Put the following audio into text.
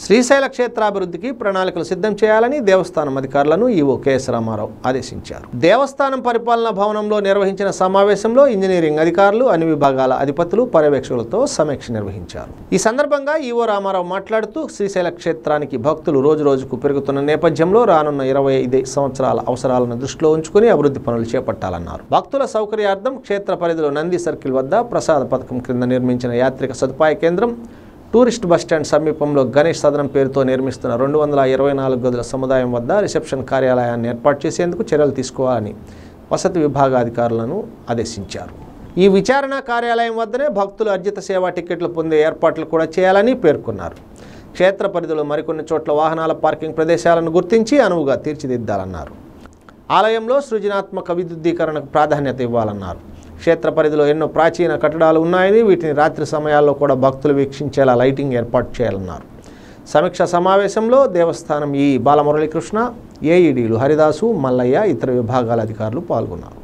శ్రీశైల క్షేత్రాభివృద్ధికి ప్రణాళికలు సిద్ధం చేయాలని దేవస్థానం అధికారులను ఈవో కెఎస్ రామారావు ఆదేశించారు దేవస్థానం పరిపాలనా భవనంలో నిర్వహించిన సమావేశంలో ఇంజనీరింగ్ అధికారులు అన్ని విభాగాల అధిపతులు పర్యవేక్షకులతో సమీక్ష నిర్వహించారు ఈ సందర్భంగా ఈవో రామారావు మాట్లాడుతూ శ్రీశైల క్షేత్రానికి భక్తులు రోజు రోజుకు పెరుగుతున్న నేపథ్యంలో రానున్న ఇరవై ఐదు సంవత్సరాల అవసరాలను దృష్టిలో ఉంచుకుని అభివృద్ధి పనులు చేపట్టాలన్నారు భక్తుల సౌకర్యార్థం క్షేత్ర పరిధిలో నంది సర్కిల్ వద్ద ప్రసాద పథకం క్రింద నిర్మించిన యాత్రిక సదుపాయ కేంద్రం టూరిస్ట్ బస్టాండ్ సమీపంలో గణేష్ సదనం పేరుతో నిర్మిస్తున్న రెండు వందల ఇరవై నాలుగు గదుల సముదాయం వద్ద రిసెప్షన్ కార్యాలయాన్ని ఏర్పాటు చేసేందుకు చర్యలు తీసుకోవాలని వసతి విభాగాధికారులను ఆదేశించారు ఈ విచారణ కార్యాలయం వద్దనే భక్తులు అర్జిత సేవా టికెట్లు పొందే ఏర్పాట్లు కూడా చేయాలని పేర్కొన్నారు క్షేత్ర పరిధిలో మరికొన్ని చోట్ల వాహనాల పార్కింగ్ ప్రదేశాలను గుర్తించి అనువుగా తీర్చిదిద్దాలన్నారు ఆలయంలో సృజనాత్మక విద్యుద్దీకరణకు ప్రాధాన్యత ఇవ్వాలన్నారు క్షేత్ర పరిధిలో ఎన్నో ప్రాచీన కట్టడాలు ఉన్నాయని వీటిని రాత్రి సమయాల్లో కూడా భక్తులు వీక్షించేలా లైటింగ్ ఏర్పాటు చేయాలన్నారు సమీక్ష సమావేశంలో దేవస్థానం ఈ బాలమురళీకృష్ణ ఏఈడీలు హరిదాసు మల్లయ్య ఇతర విభాగాల అధికారులు పాల్గొన్నారు